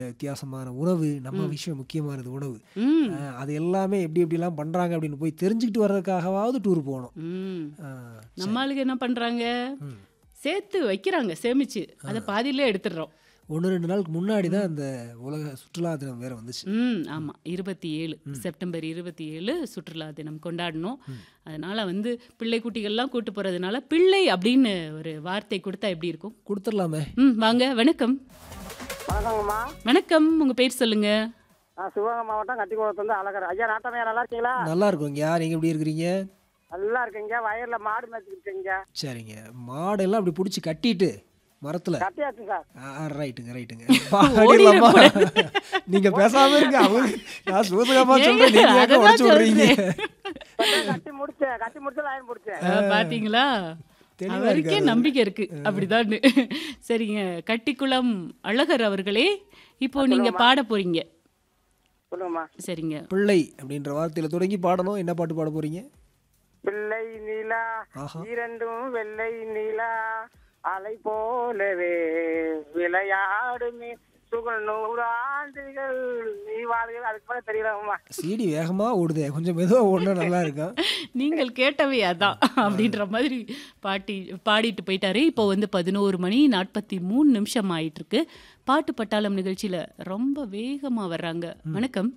வித்தியாசமான உணவு நம்ம ம். விஷயம் முக்கியமானது உணவு ம் அஹ், அது எல்லாமே எப்படி எப்படிலாம் பண்ணுறாங்க அப்படின்னு போய் தெரிஞ்சுக்கிட்டு வர்றதுக்காகவாவது டூர் போகணும் ம் அஹ், சரி. நம்ம ஆளுங்க என்ன பண்றாங்க ம். சேர்த்து வைக்கிறாங்க சேமிச்சு அதை பாதியிலே எடுத்துடுறோம் ஒன்று ரெண்டு நாளுக்கு முன்னாடி தான் இந்த உலக சுற்றுலா தினம் வேற வந்துச்சு ம் ஆமாம் இருபத்தி ஏழு செப்டம்பர் இருபத்தி ஏழு சுற்றுலா தினம் கொண்டாடணும் அதனால வந்து பிள்ளை குட்டிகள்லாம் கூட்டு போறதுனால பிள்ளை அப்படின்னு ஒரு வார்த்தை கொடுத்தா எப்படி இருக்கும் கொடுத்துடலாமே ம் வாங்க வணக்கம் வணக்கங்கம்மா வணக்கம் உங்க பேர் சொல்லுங்க நான் சிவகங்கை மாவட்டம் கட்டிக்குளத்துலேருந்து அழகர் ஐயா நாட்டமையா நல்லா இருக்கீங்களா நல்லா இருக்குங்க நீங்கள் எப்படி இருக்கிறீங்க நல்லா இருக்கீங்க வயல்ல மாடு மேய்ச்சிக்கிட்டீங்க சரிங்க மாடெல்லாம் அப்படி பிடிச்சி கட்டிட்டு மரத்தில் கட்டியாச்சு சார் ரைட்டுங்க ரைட்டுங்க பாடிடலாமா நீங்க பேசாம இருங்க அவங்க நான் சூசகமா சொல்றேன் நீங்க ஏங்க அததான் உடச்சு விடுறீங்க சொல்றேன். கட்டி முடிச்சேன் கட்டி முடிச்சு லைன் முடிச்சேன் ஆ, பாத்தீங்களா தெளிவா அவருக்கே இருக்காரு. நம்பிக்கை இருக்கு அப்படிதான் சரிங்க கட்டிக்குளம் அழகர் அவர்களே இப்போ நீங்க பாட போறீங்க சொல்லுங்கம்மா சரிங்க பிள்ளை அப்படின்ற வார்த்தையில தொடங்கி பாடணும் என்ன பாட்டு பாட போறீங்க பிள்ளை நீலா ஆஹா. இரண்டும் வெள்ளை நீலா அலை போலவே விளையாடுமே சுகல் நூறாண்டுகள் நீ வாழ்கள் அதுக்கு மேலே தெரியலம்மா சீடி வேகமா ஓடுதே கொஞ்சம் மெதுவா ஓடுனா நல்லா இருக்கும் நீங்கள் கேட்டவை அதான் அப்படின்ற மாதிரி பாட்டி பாடிட்டு போயிட்டாரு இப்போ வந்து பதினோரு மணி நாற்பத்தி மூணு நிமிஷம் ஆயிட்டு இருக்கு பாட்டு பட்டாளம் நிகழ்ச்சியில ரொம்ப வேகமா வர்றாங்க வணக்கம்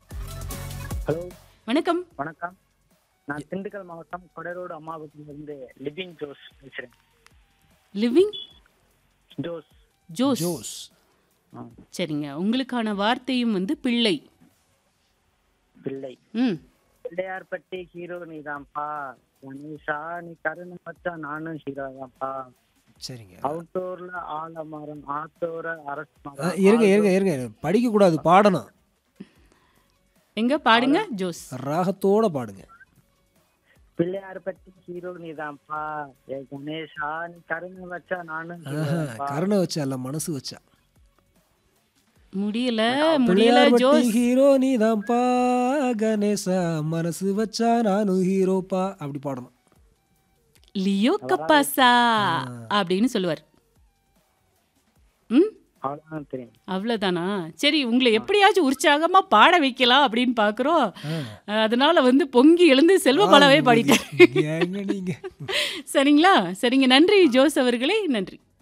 ஹலோ வணக்கம் வணக்கம் நான் திண்டுக்கல் மாவட்டம் கொடரோடு அம்மாவத்திலிருந்து லிவிங் ஜோஸ் பேசுறேன் லிவிங் ஜோஸ் ஜோஸ் ஜோஸ் ஆ, சரிங்க உங்களுக்கான வார்த்தையும் வந்து பிள்ளை பிள்ளை ம் பிள்ளையார்பட்டி ஹீரோ நீதான்ப்பா கணேஷா நீ கருணை வச்சா நானும் ஹீரோ தான்ப்பா சரிங்க அவுட்டோர்ல ஆலமரம் ஆத்தோர அரசு ஆ, மரம் இருங்க இருங்க இருங்க படிக்க கூடாது பாடணும் எங்க பாடுங்க ஜோஸ் ராகத்தோட பாடுங்க பிள்ளையார்பட்டி ஹீரோ நீதான்ப்பா ஏ கணேஷா நீ கருணை வச்சா நானும் hero ஆஹா, தான்ப்பா. கருணை வச்சா இல்ல மனசு வச்சா முடியல முடியல பிள்ளையார் பட்டி ஜோஸ் ஹீரோ நீதான்ப்பா கணேசா மனசு வச்சா நானும் ஹீரோப்பா அப்படி பாடணும் லியோ கப்பாசா அப்படின்னு சொல்லுவார் ம் அவ்வளவுதான் தெரியும் அவ்வளோதானா சரி உங்களை எப்படியாச்சும் உற்சாகமா பாட வைக்கலாம் அப்படின்னு பார்க்குறோம் அதனால வந்து பொங்கி எழுந்து செல்வபாலாவே பாடிட்டேன் ஏங்க நீங்க சரிங்களா சரிங்க நன்றி ஜோஸ் அவர்களே நன்றி